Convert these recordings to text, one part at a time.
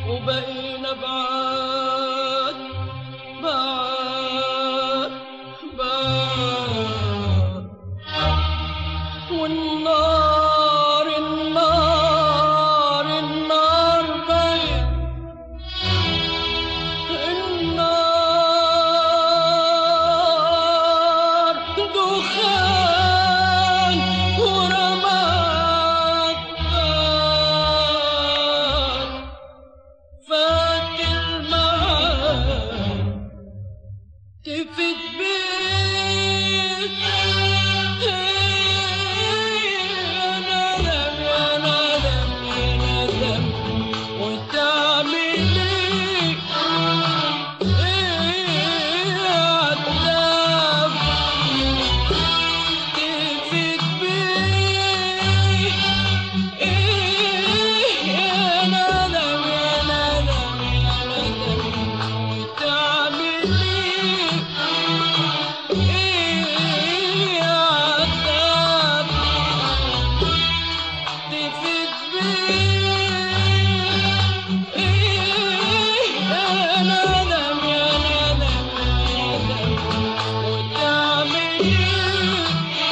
وبقينا بعاد بعاد بعاد والنار النار النار بقت النار دخان ورماد فات فات المعاد تفت بيك يا ندم يا ندم يا ندم وتعمل ايه ايه عذاب تفت بيك ايه يا ندم يا ندم يا ندم وتعمل ايه ايه عذاب تفت بيك ايه يا ندم يا ندم يا ندم وتعمل ايه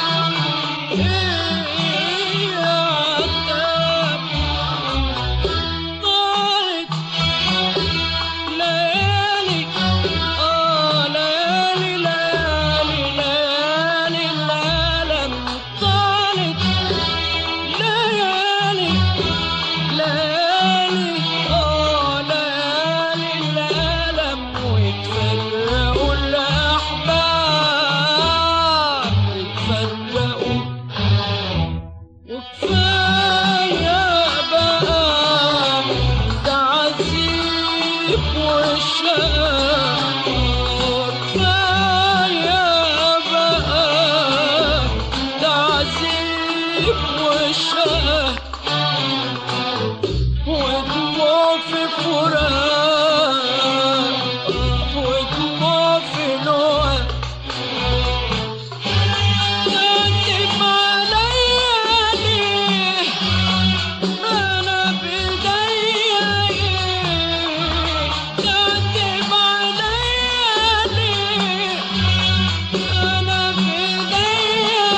ايه عذاب طارت ليالي آه ليالي ليالي ليالي العالم طالت ليالي ليالي آه ليالي العالم ويتفرقوا الأحباب يتفرقوا وكفاية بقى تعذيب وشقاء وكفاية بقى تعذيب وشقاء ودموع في فراق ودموع في نوع كاتب عليا ليه أنا بداية كاتب عليا ليه أنا بداية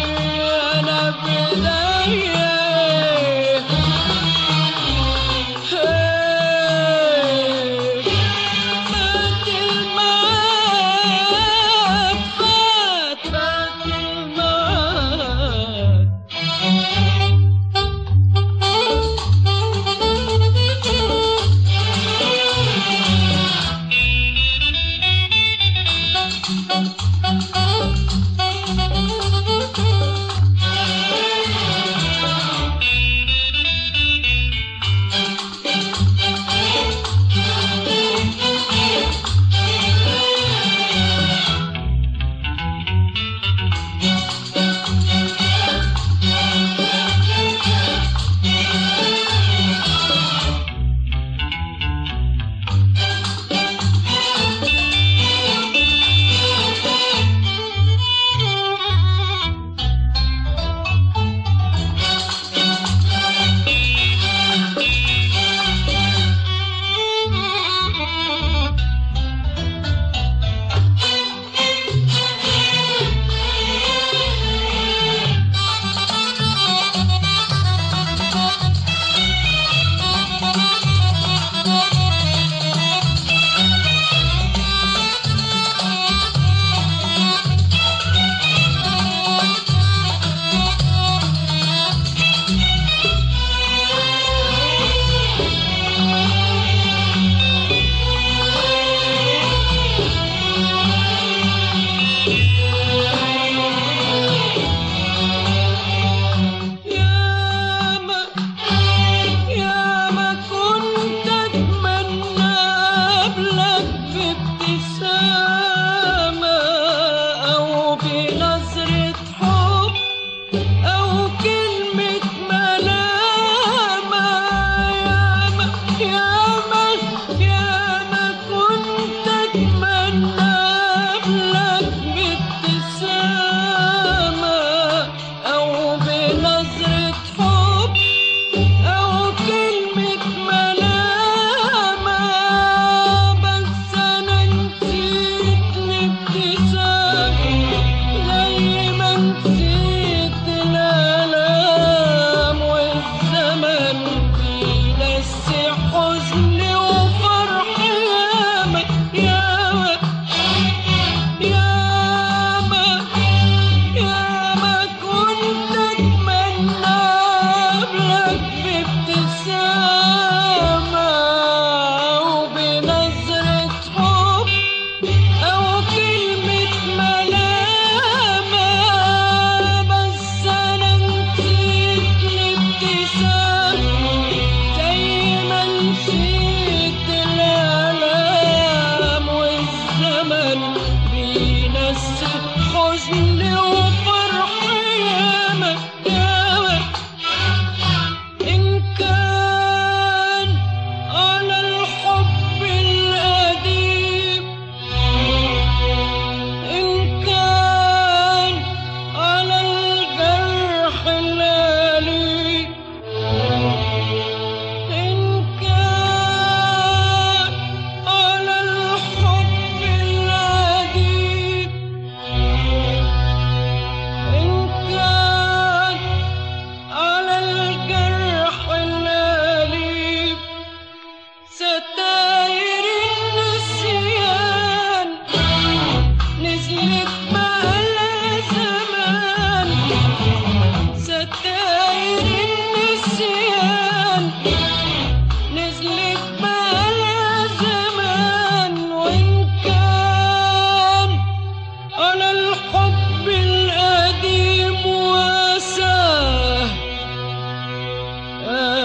أنا بداية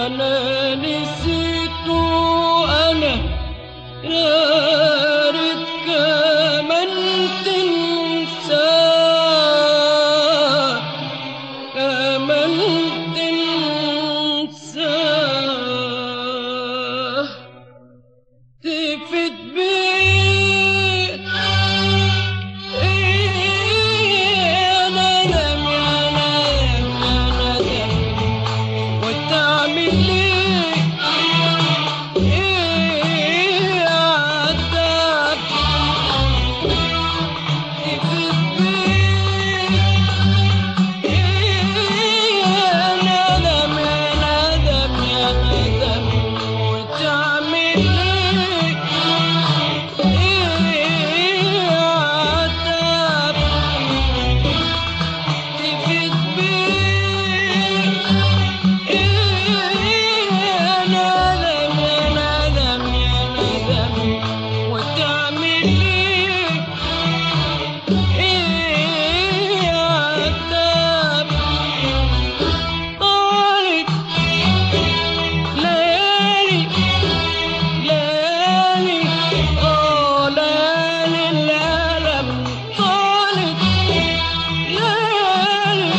أنا نسيته أنا يا ريت كمان تنساه كمان تنساه تفت بيه إيه أنا نام يا نام يا ندم وتعمل ليه إيه عذاب تفت بيه إيه أنا نام يا ندم يا ندم وتعمل ليه إيه عذاب تفت بيه إيه أنا ندم يا ندم يا ندم وتعمل ليه إيه عذاب طالت ليالي ليالي آه ليالي الألم طالت ليالي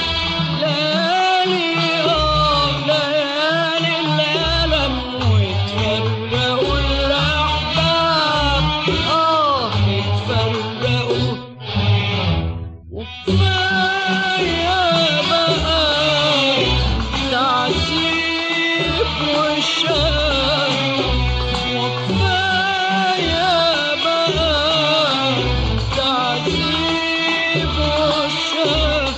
ليالي آه ليالي الألم وتفرقوا الأحباب آه اتفرقوا وكفاية بقى تعذيب والشام وكفاية بقى تعذيب والشام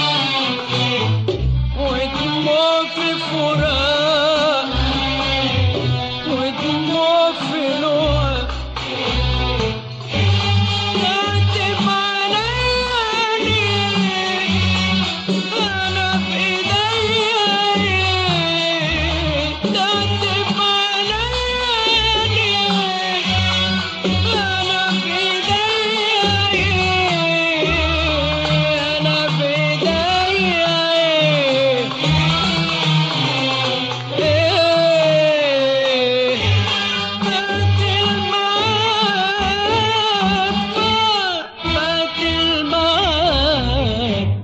ودموع في فراق ودموع في لوع كاتب عليا أنا بإيديا كاتب عليا أنا بإيديا أنا بإيديا إيه فات المعاد فات المعاد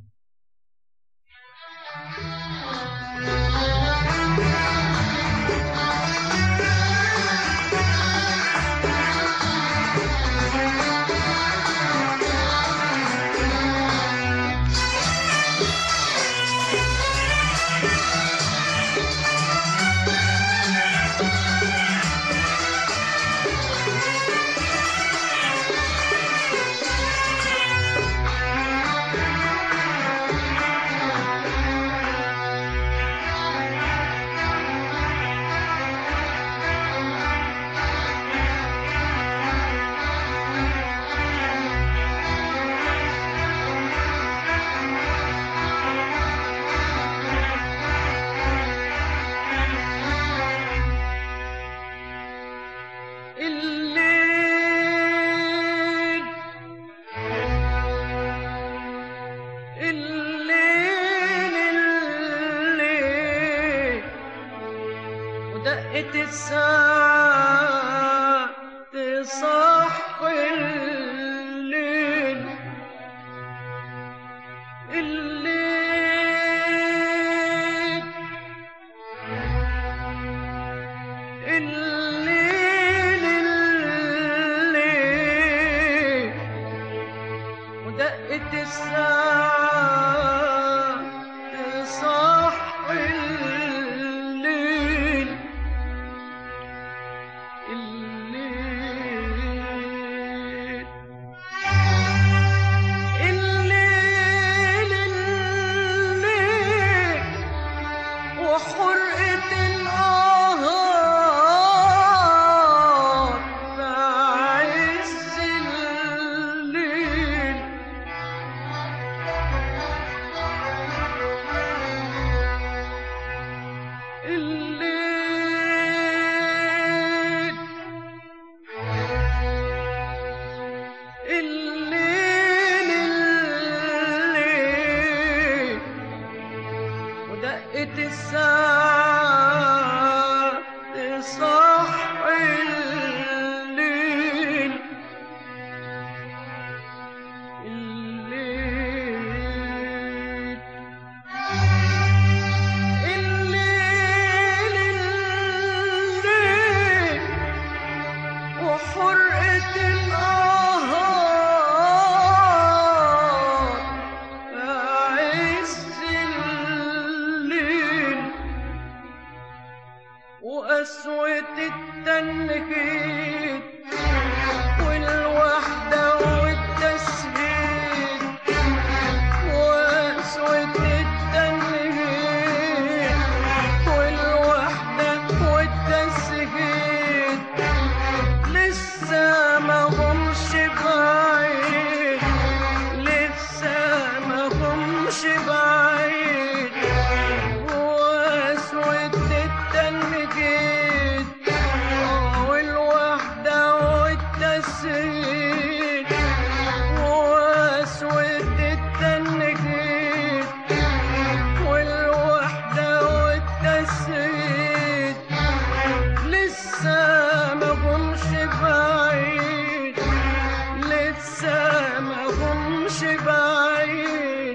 الليل الليل الليل ودقت الساعة تصحي الليل الليل الليل الليل ودقت الساعة تصحي الليل الليل الليل الليل وحرقة النهار بعز الليل الليل الليل الليل ودقت الساعة وقسوة التنهيد والوحدة والتسهيل وقسوة التنهيد والوحدة والتسهيل لسه ما همش بعيد لسه ما همش بعيد واسود التنجيد والوحدة والتسهيل واسود التنجيد والوحدة والتسهيل لسه ما همش بعيد لسه ما همش بعيد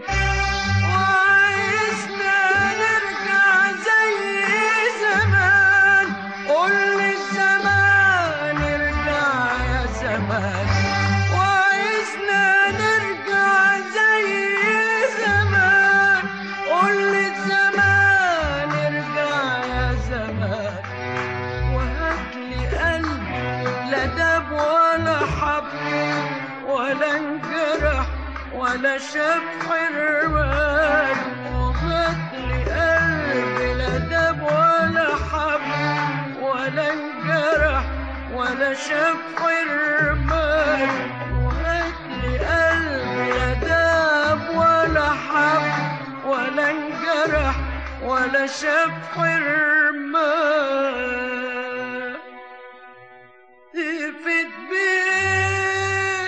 وعايزنا نرجع زي زمان قول لي الزمان ارجع يا زمان وعايزنا نرجع زي زمان قول لي الزمان ارجع يا زمان وهاتلي قلب لا داب ولا حب ولا انجرح ولا شاف حرمان وهاتلي قلب لا داب ولا حب ولا انجرح ولا شاف حرمان وهاتلي قلب لا داب ولا حب ولا انجرح ولا شاف حرمان تفت بيه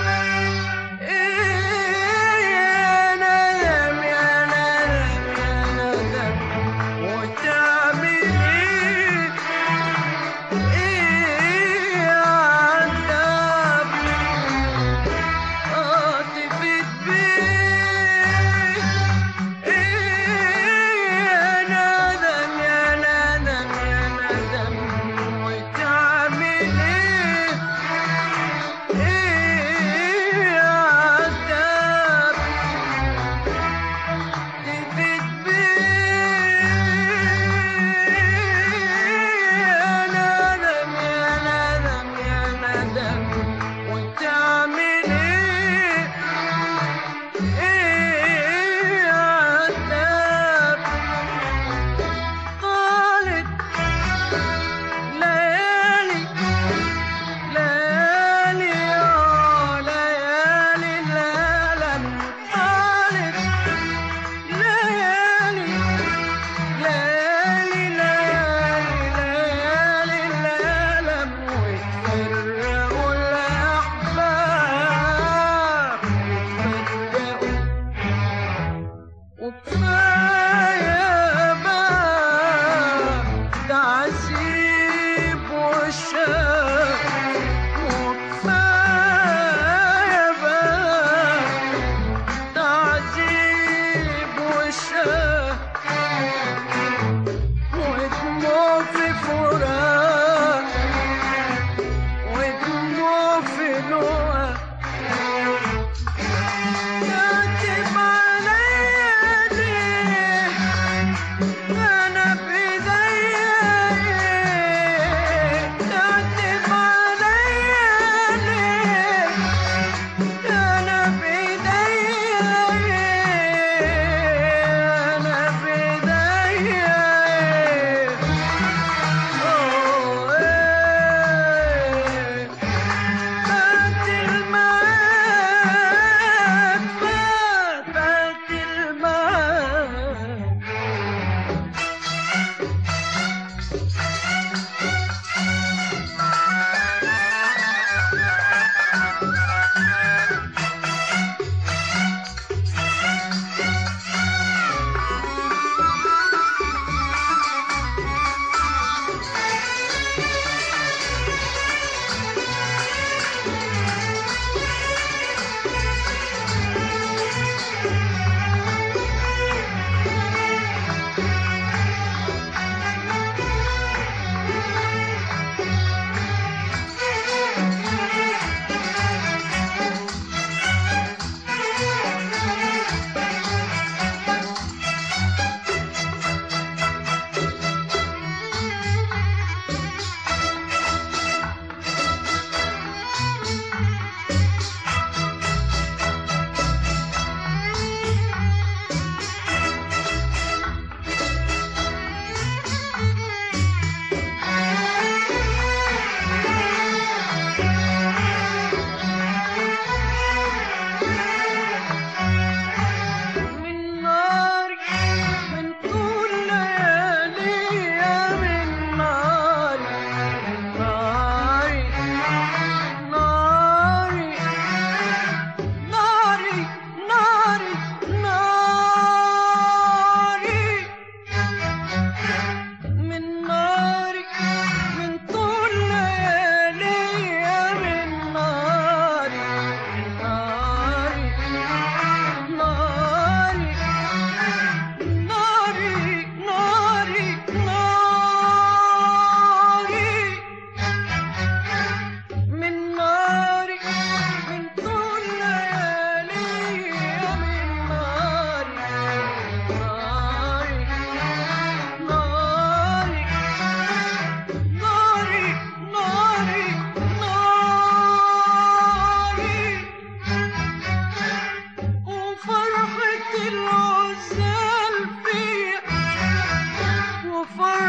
إيه يا ندم يا ندم يا ندم وتعمل ايه ايه يا عذاب اه تفت بيه ايه يا ندم يا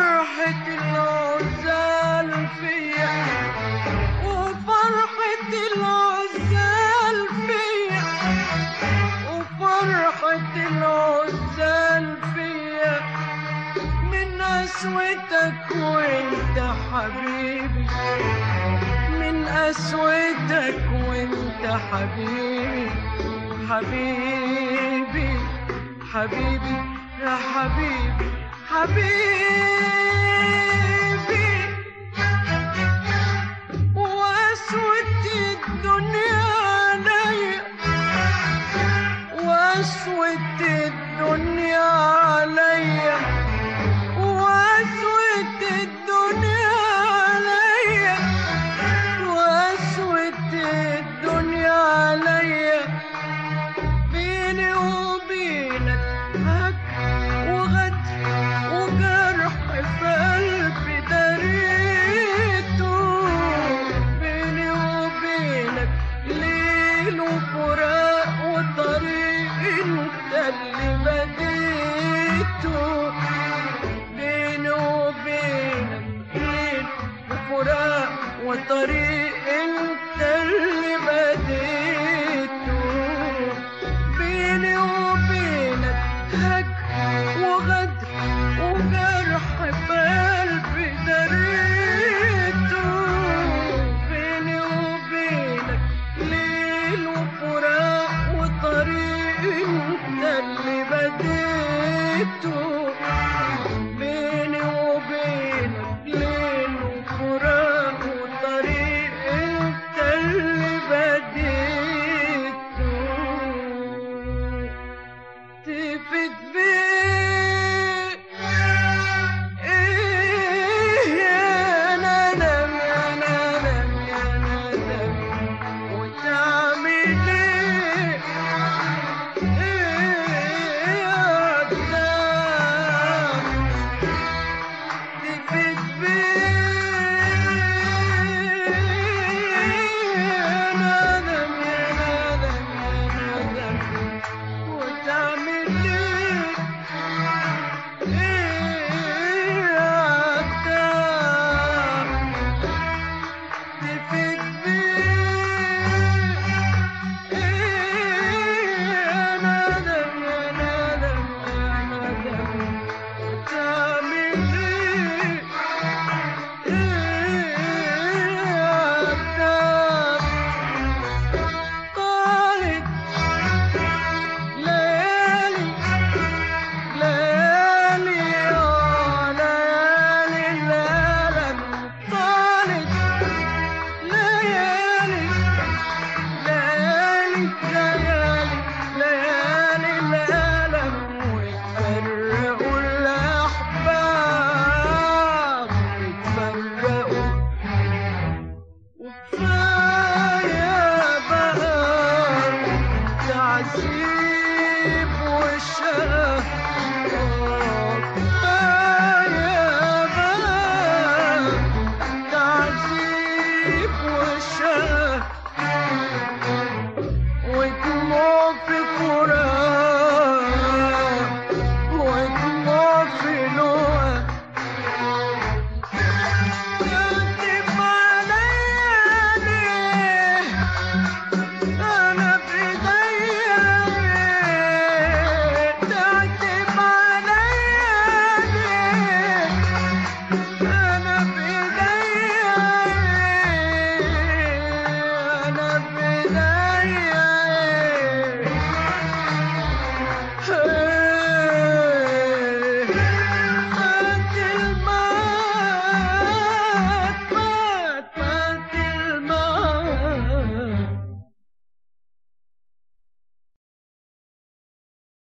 وفرحة العزال فيا وفرحة العزال فيا وفرحة العزال فيا من قسوتك وانت حبيبي من قسوتك وانت حبيبي حبيبي حبيبي يا حبيبي حبيبي